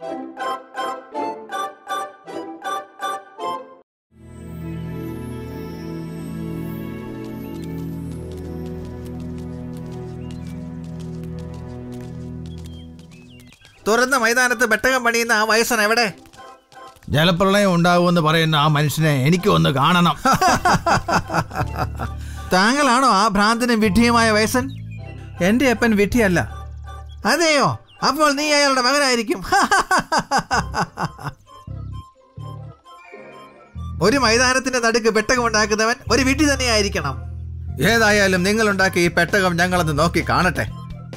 തുറന്ന മൈതാനത്ത് പെട്ടകം പണിയുന്ന ആ വയസ്സൻ എവിടെ ജലപ്രളയം ഉണ്ടാവുമെന്ന് പറയുന്ന ആ മനുഷ്യനെ എനിക്ക് ഒന്ന് കാണണം താങ്കളാണോ ആ ഭ്രാന്തനും വിഡ്ഢിയുമായ വയസ്സൻ എന്റെ അപ്പൻ വിഡ്ഢിയല്ല അതെയോ അപ്പോൾ നീ അയാളുടെ മകനായിരിക്കും ഒരു മൈതാനത്തിന്റെ നടുക്ക് പെട്ടകം ഉണ്ടാക്കുന്നവൻ ഒരു വിഡ്ഢി തന്നെയായിരിക്കണം ഏതായാലും നിങ്ങൾ ഉണ്ടാക്കിയ ഈ പെട്ടകം ഞങ്ങളൊന്ന് നോക്കി കാണട്ടെ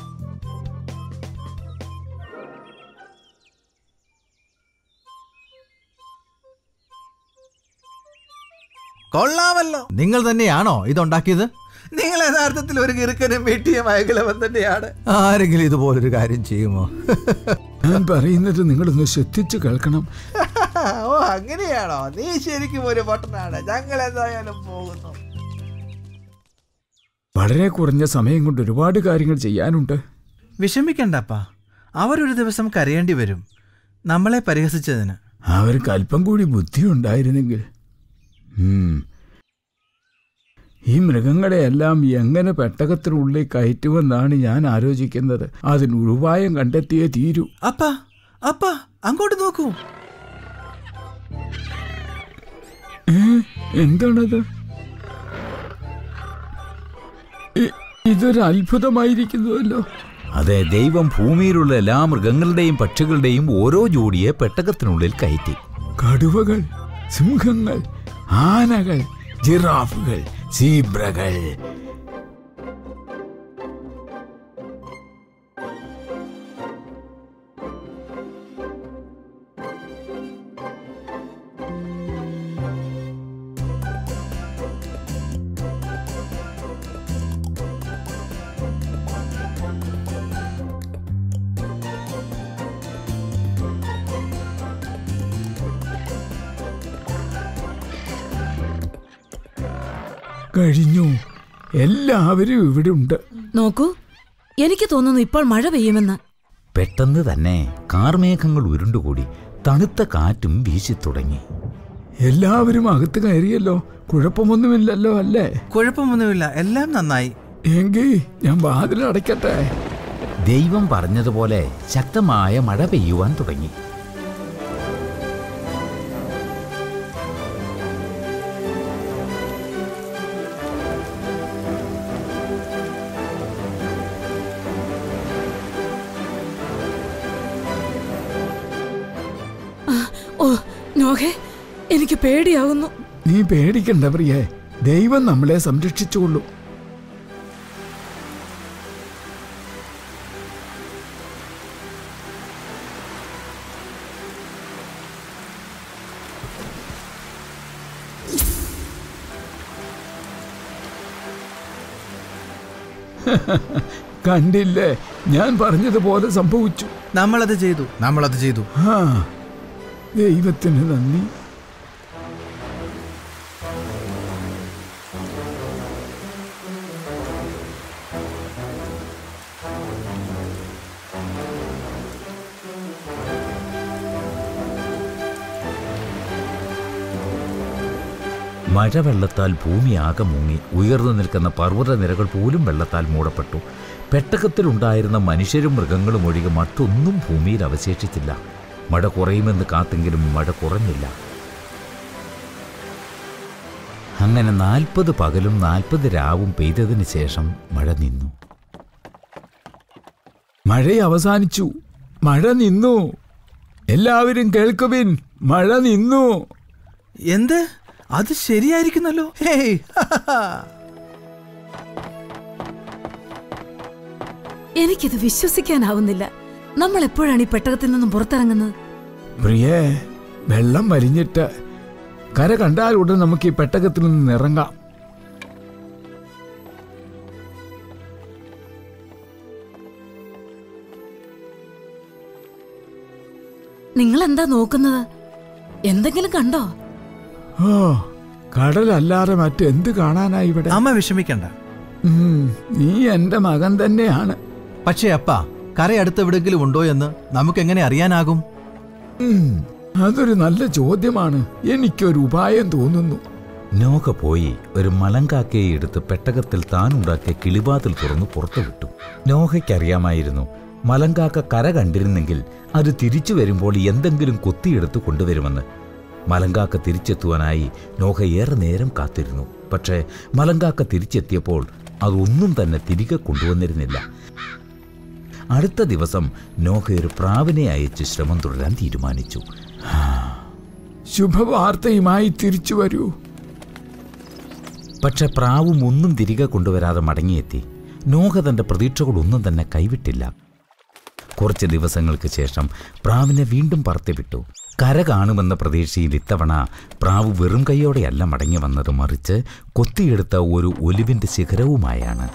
കൊള്ളാമല്ലോ നിങ്ങൾ തന്നെയാണോ ഇതുണ്ടാക്കിയത് നിങ്ങൾ യഥാർത്ഥത്തിൽ ഒരു കിറുക്കനും വെട്ടിയുമായ കിളവൻ തന്നെയാണ് ആരെങ്കിലും ഇതുപോലൊരു കാര്യം ചെയ്യുമോ ഞാൻ പറയുന്നത് നിങ്ങളൊന്ന് ശ്രദ്ധിച്ചു കേൾക്കണം ഓ അങ്ങനെയാണോ നീ ശരിക്കും ഒരു പൊട്ടനാണ് ഞങ്ങൾ എന്തായാലും പോകുന്നു വളരെ കുറഞ്ഞ സമയം കൊണ്ട് ഒരുപാട് കാര്യങ്ങൾ ചെയ്യാനുണ്ട് വിഷമിക്കണ്ടപ്പാ അവരൊരു ദിവസം കരയേണ്ടി വരും നമ്മളെ പരിഹസിച്ചതിന് അവർക്ക് അല്പം കൂടി ബുദ്ധി ഉണ്ടായിരുന്നെങ്കിൽ ഉം. ഈ മൃഗങ്ങളെയെല്ലാം എങ്ങനെ പെട്ടകത്തിനുള്ളിൽ കയറ്റുമെന്നാണ് ഞാൻ ആലോചിക്കുന്നത് അതിന് ഉപായം കണ്ടെത്തിയേ തീരൂ അപ്പാ അപ്പാ അങ്ങോട്ട് നോക്കൂ ഏ? എന്താണത് ഇ- ഇതൊരു അത്ഭുതമായിരിക്കുന്നുവല്ലോ അതെ ദൈവം ഭൂമിയിലുള്ള എല്ലാ മൃഗങ്ങളുടെയും പക്ഷികളുടെയും ഓരോ ജോഡിയെ പെട്ടകത്തിനുള്ളിൽ കയറ്റി കടുവകൾ സിംഹങ്ങൾ ആനകൾ ജിറാഫുകൾ സീബ്രകൾ കഴിഞ്ഞു എല്ലാവരും ഇവിടെ ഉണ്ട് നോക്കൂ എനിക്ക് തോന്നുന്നു ഇപ്പോൾ മഴ പെയ്യുമെന്ന് പെട്ടെന്ന് തന്നെ കാർമേഘങ്ങൾ ഉരുണ്ടുകൂടി തണുത്ത കാറ്റും വീശിത്തുടങ്ങി എല്ലാവരും അകത്ത് കയറിയല്ലോ കുഴപ്പമൊന്നുമില്ലല്ലോ അല്ലേ കുഴപ്പമൊന്നുമില്ല എല്ലാം നന്നായി എങ്കിൽ ഞാൻ വാതിൽ അടയ്ക്കട്ടെ ദൈവം പറഞ്ഞതുപോലെ ശക്തമായ മഴ പെയ്യുവാൻ തുടങ്ങി ഓ നോഹേ എനിക്ക് പേടിയാകുന്നു നീ പേടിക്കണ്ട പ്രിയേ ദൈവം നമ്മളെ സംരക്ഷിച്ചുകൊള്ളൂ കണ്ടില്ലേ ഞാൻ പറഞ്ഞതുപോലെ സംഭവിച്ചു നമ്മളത് ചെയ്തു നമ്മളത് ചെയ്തു ആ ദൈവത്തിന് നന്ദി മഴവെള്ളത്താൽ ഭൂമി ആകെ മുങ്ങി ഉയർന്നു നിൽക്കുന്ന പർവ്വതനിരകൾ പോലും വെള്ളത്താൽ മൂടപ്പെട്ടു പെട്ടകത്തിലുണ്ടായിരുന്ന മനുഷ്യരും മൃഗങ്ങളും ഒഴികെ മറ്റൊന്നും ഭൂമിയിൽ അവശേഷിച്ചില്ല മഴ കുറയുമെന്ന് കാത്തെങ്കിലും മഴ കുറഞ്ഞില്ല അങ്ങനെ നാൽപ്പത് പകലും നാൽപ്പത് രാവും പെയ്തതിന് ശേഷം മഴ നിന്നു മഴ അവസാനിച്ചു മഴ നിന്നു എല്ലാവരും കേൾക്കുവിൻ മഴ നിന്നു എന്ത് അത് ശരിയായിരിക്കുന്നല്ലോ ഹേയ് എനിക്കിത് വിശ്വസിക്കാനാവുന്നില്ല നമ്മൾ എപ്പോഴാണ് ഈ പെട്ടകത്തിൽ നിന്നും പുറത്തിറങ്ങുന്നത് പ്രിയേ വെള്ളം വലിഞ്ഞിട്ട് കര കണ്ടാൽ ഉടൻ നമുക്ക് ഈ പെട്ടകത്തിൽ നിന്ന് ഇറങ്ങാം നിങ്ങൾ എന്താ നോക്കുന്നത് എന്തെങ്കിലും കണ്ടോ ഓ കടലല്ലാതെ മറ്റെന്ത് കാണാനാ ഇവിടെ അമ്മ വിഷമിക്കണ്ട ഉം, നീ എന്റെ മകൻ തന്നെയാണ് പക്ഷേ അപ്പ കര അടുത്തെവിടെങ്കിലും ഉണ്ടോ എന്ന് നമുക്ക് എങ്ങനെ അറിയാനാകും ഉം, അതൊരു നല്ല ചോദ്യമാണ് എനിക്കൊരു ഉപായം തോന്നുന്നു നോഹ പോയി ഒരു മലങ്കാക്കയെ എടുത്ത് പെട്ടകത്തിൽ താൻ ഉണ്ടാക്കിയ കിളിവാതിൽ തുറന്ന് പുറത്തു വിട്ടു നോഹയ്ക്കറിയാമായിരുന്നു മലങ്കാക്ക കര കണ്ടിരുന്നെങ്കിൽ അത് തിരിച്ചു വരുമ്പോൾ എന്തെങ്കിലും കൊത്തിയെടുത്ത് കൊണ്ടുവരുമെന്ന് മലങ്കാക്ക തിരിച്ചെത്തുവാനായി നോഹ ഏറെ നേരം കാത്തിരുന്നു പക്ഷേ മലങ്കാക്ക തിരിച്ചെത്തിയപ്പോൾ അതൊന്നും തന്നെ തിരികെ കൊണ്ടുവന്നിരുന്നില്ല അടുത്ത ദിവസം നോഹ ഒരു പ്രാവിനെ അയച്ച് ശ്രമം തുടരാൻ തീരുമാനിച്ചു ശുഭവാർത്തയുമായി തിരിച്ചു വരൂ പക്ഷെ പ്രാവും ഒന്നും തിരികെ കൊണ്ടുവരാതെ മടങ്ങിയെത്തി നോഹ തന്റെ പ്രതീക്ഷകളൊന്നും തന്നെ കൈവിട്ടില്ല കുറച്ച് ദിവസങ്ങൾക്ക് ശേഷം പ്രാവിനെ വീണ്ടും പറത്തിവിട്ടു കര കാണുമെന്ന പ്രതീക്ഷയിൽ ഇത്തവണ പ്രാവ് വെറും കൈയോടെയല്ല മടങ്ങി വന്നത് മറിച്ച് കൊത്തിയെടുത്ത ഒരു ഒലിവിന്റെ ശിഖരവുമായാണ്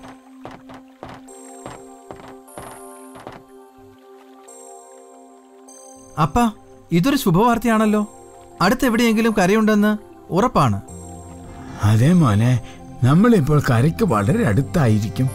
അപ്പ ഇതൊരു ശുഭവാർത്തയാണല്ലോ അടുത്ത് എവിടെയെങ്കിലും കരയുണ്ടെന്ന് ഉറപ്പാണ് അതെ മോനെ നമ്മളിപ്പോൾ കരയ്ക്ക് വളരെ അടുത്തായിരിക്കും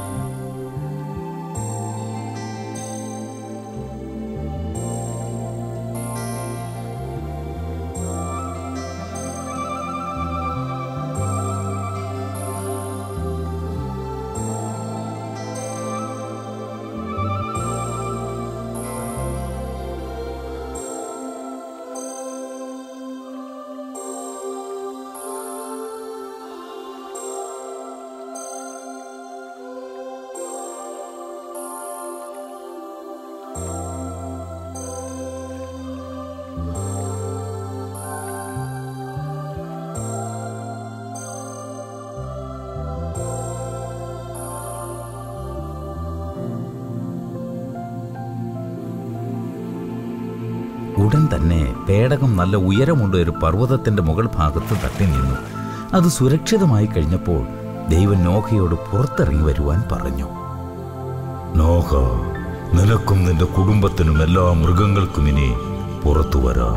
ഉടൻ തന്നെ പേടകം നല്ല ഉയരമുള്ള ഒരു പർവ്വതത്തിന്റെ മുകൾ ഭാഗത്ത് തട്ടി നിന്നു അത് സുരക്ഷിതമായി കഴിഞ്ഞപ്പോൾ ദൈവം നോഹയോട് പുറത്തിറങ്ങി വരുവാൻ പറഞ്ഞു നോഹ നിനക്കും നിന്റെ കുടുംബത്തിനും എല്ലാ മൃഗങ്ങൾക്കും ഇനി പുറത്തു വരാം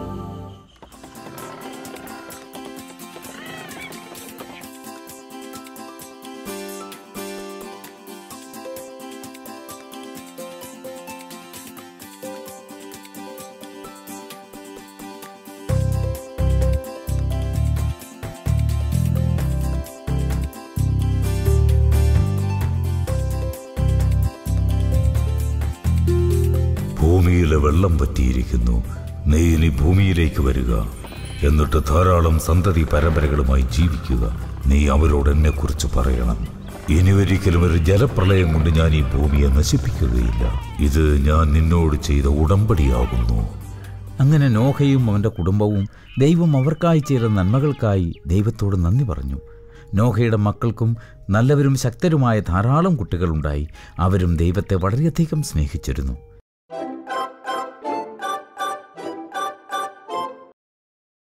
ഭൂമിയിലെ വെള്ളം പറ്റിയിരിക്കുന്നു നീ ഇനി ഭൂമിയിലേക്ക് വരിക എന്നിട്ട് ധാരാളം സന്തതി പരമ്പരകളുമായി ജീവിക്കുക നീ അവരോട് എന്നെ കുറിച്ച് പറയണം ഇനി ഒരിക്കലും ഒരു ജലപ്രളയം കൊണ്ട് ഞാൻ ഈ ഭൂമിയെ നശിപ്പിക്കുകയില്ല ഇത് ഞാൻ നിന്നോട് ചെയ്ത ഉടമ്പടിയാകുന്നു അങ്ങനെ നോഹയും അവൻ്റെ കുടുംബവും ദൈവം അവർക്കായി ചെയ്ത നന്മകൾക്കായി ദൈവത്തോട് നന്ദി പറഞ്ഞു നോഹയുടെ മക്കൾക്കും നല്ലവരും ശക്തരുമായ ധാരാളം കുട്ടികളുണ്ടായി അവരും ദൈവത്തെ വളരെയധികം സ്നേഹിച്ചിരുന്നു